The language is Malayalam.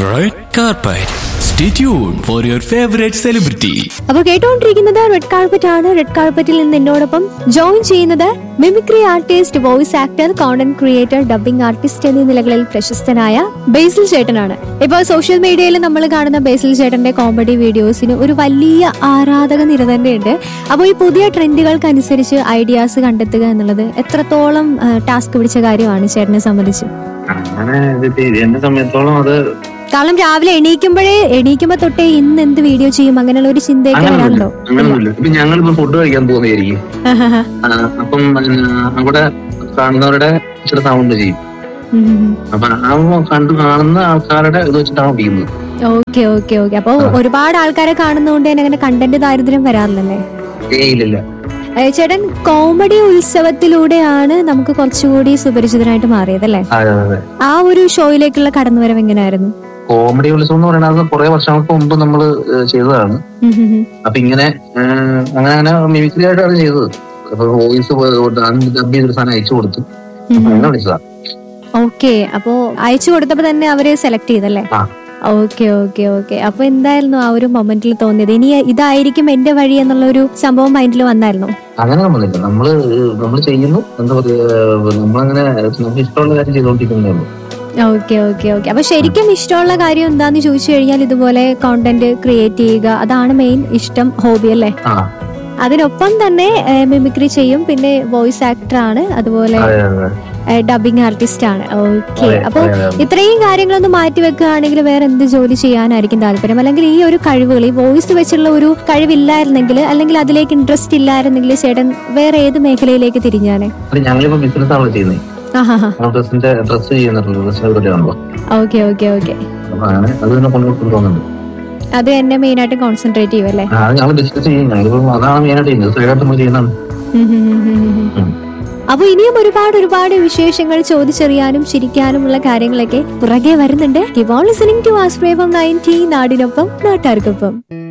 Red carpet. Stay tuned for your favorite celebrity. അപ്പൊ കേട്ടോണ്ടിരിക്കുന്നത് റെഡ് കാർപ്പറ്റ് ആണ് റെഡ് കാർപ്പറ്റിൽ നിന്ന് എന്നോടൊപ്പം ജോയിൻ ചെയ്യുന്നത് mimicry artist voice actor content creator dubbing artist എന്നീ നിലകളിൽ പ്രശസ്തനായ ബേസിൽ ചേട്ടനാണ് ഇപ്പൊ സോഷ്യൽ മീഡിയയിൽ നമ്മൾ കാണുന്ന ബേസിൽ ചേട്ടന്റെ കോമഡി വീഡിയോസിന് ഒരു വലിയ ആരാധക നിര തന്നെയുണ്ട് അപ്പോൾ ഈ പുതിയ ട്രെൻഡുകൾക്ക് അനുസരിച്ച് ഐഡിയാസ് കണ്ടെത്തുക എന്നുള്ളത് എത്രത്തോളം ടാസ്ക് പിടിച്ച കാര്യമാണ് ചേട്ടനെ സംബന്ധിച്ച് അങ്ങനെ ഇത് ചെയ്ത് എന്നെ സംബന്ധിച്ചോളം അത് കാരണം രാവിലെ എണീക്കുമ്പോഴേ എണീക്കുമ്പോ തൊട്ടേ ഇന്ന് എന്ത് വീഡിയോ ചെയ്യും അങ്ങനെയുള്ള ഒരു ചിന്തയൊക്കെ അങ്ങനൊന്നുമില്ല വരാറുണ്ടോ അങ്ങനൊന്നുമില്ല ഇപ്പൊ ഞങ്ങളിപ്പോ ഫുഡ് കഴിക്കാൻ പോകുന്നതായിരിക്കും ആ, അപ്പം പിന്നെ അവിടെ കാണുന്നവരുടെ ചില സൗണ്ട് ചെയ്യും ഉം. അപ്പൊ ആ കണ്ടു കാണുന്ന ആൾക്കാരുടെ ഇത് വെച്ചിട്ടാണ് പിടിക്കുന്നത് ഓക്കെ ഓക്കെ ഓക്കെ അപ്പൊ ഒരുപാട് ആൾക്കാരെ കാണുന്നതുകൊണ്ട് തന്നെ അങ്ങനെ കണ്ടന്റ് ദാരിദ്ര്യം വരാറില്ലല്ലേ ഏ ഇല്ലില്ല ഏ, ചേട്ടൻ കോമഡി ഉത്സവത്തിലൂടെയാണ് നമുക്ക് കുറച്ചുകൂടി സുപരിചിതനായിട്ട് മാറിയത് അല്ലേ അതെ അതെ അതെ ആ ഒരു ഷോയിലേക്കുള്ള കടന്നുവരവ് എങ്ങനെയായിരുന്നു കോമഡി ഉത്സവം എന്ന് പറയുന്നത് കുറെ വർഷങ്ങൾക്ക് മുമ്പ് നമ്മൾ ചെയ്തതാണ് ഉം ഉം ഉം. അപ്പൊ ഇങ്ങനെ ആ, അങ്ങനെ അങ്ങനെ മിമിക്രി ആയിട്ടാണ് ചെയ്തത് അപ്പൊ വോയിസ് ഡബ് ചെയ്തൊരു സാധനം അയച്ചു കൊടുത്തു അപ്പൊ അങ്ങനെ വിളിച്ചതാ ഓക്കെ അപ്പോ അയച്ചു കൊടുത്തപ്പോ തന്നെ അവര് സെലക്ട് ചെയ്തല്ലേ ആ ഓക്കെ ഓക്കെ ഓക്കെ അപ്പൊ എന്തായിരുന്നു ആ ഒരു മൊമെന്റിൽ തോന്നിയത് ഇനി ഇതായിരിക്കും എന്റെ വഴി എന്നുള്ള ഒരു സംഭവം മൈൻഡിൽ വന്നായിരുന്നു അങ്ങനെ ഒന്നുമില്ല നമ്മള് നമ്മൾ ചെയ്യുന്നു എന്താ പറയാ നമ്മളങ്ങനെ നമുക്ക് ഇഷ്ടമുള്ള കാര്യം ചെയ്തുകൊണ്ടിരിക്കുന്നേ ഉള്ളൂ ഓക്കെ ഓക്കെ ഓക്കെ അപ്പൊ ശരിക്കും ഇഷ്ടമുള്ള കാര്യം എന്താന്ന് ചോദിച്ചു കഴിഞ്ഞാൽ ഇതുപോലെ കോണ്ടന്റ് ക്രിയേറ്റ് ചെയ്യുക അതാണ് മെയിൻ ഇഷ്ടം ഹോബി അല്ലേ ആ അതിനൊപ്പം തന്നെ മിമിക്രി ചെയ്യും പിന്നെ വോയിസ് ആക്ടർ ആണ് അതുപോലെ അതെ അതെ ഡബിങ് ആർട്ടിസ്റ്റ് ആണ് ഓക്കെ അതെ, അപ്പൊ അതെ, അതെ. ഇത്രയും കാര്യങ്ങളൊന്നും മാറ്റി വെക്കുകയാണെങ്കിൽ വേറെ എന്ത് ജോലി ചെയ്യാനായിരിക്കും താല്പര്യം അല്ലെങ്കിൽ ഈ ഒരു കഴിവുകൾ ഈ വോയിസ് വെച്ചുള്ള ഒരു കഴിവില്ലായിരുന്നെങ്കിൽ അല്ലെങ്കിൽ അതിലേക്ക് ഇൻട്രസ്റ്റ് ഇല്ലായിരുന്നെങ്കിൽ ചേട്ടൻ വേറെ ഏത് മേഖലയിലേക്ക് തിരിഞ്ഞാനെ അത് ഞങ്ങളിപ്പോ ബിസിനസ് ആണല്ലോ ചെയ്യുന്നത് ആഹാ നമ്മൾ ഡ്രസ്സിന്റെ ഡ്രസ് ചെയ്യുന്നുണ്ടല്ലോ ഡ്രസ്സിനെ പരിപാടിയാണല്ലോ ഓക്കെ ഓക്കെ ഓക്കെ അപ്പൊ അങ്ങനെ അത് തന്നെ കൊണ്ടുപോയി തോന്നുന്നുണ്ട് അത് തന്നെ മെയിൻ ആയിട്ട് കോൺസെൻട്രേറ്റ് ചെയ്യും അല്ലേ ആ, അത് ഞങ്ങൾ ബിസിനസ് ചെയ്യും ഞങ്ങളിപ്പോ അതാണ് മെയിനായിട്ട് ചെയ്യുന്നത് സൈഡായിട്ട് നമ്മൾ ചെയ്യുന്നതാണ് ഉം ഉം ഉം ഉം ഉം. ഉം. അപ്പൊ ഇനിയും ഒരുപാട് ഒരുപാട് വിശേഷങ്ങൾ ചോദിച്ചറിയാനും ചിരിക്കാനുമുള്ള കാര്യങ്ങളൊക്കെ പുറകെ വരുന്നുണ്ട് ലിസണിംഗ് ടു ആസ്പ്രേവം നയൻറ്റി നാടിനൊപ്പം നാട്ടാർക്കൊപ്പം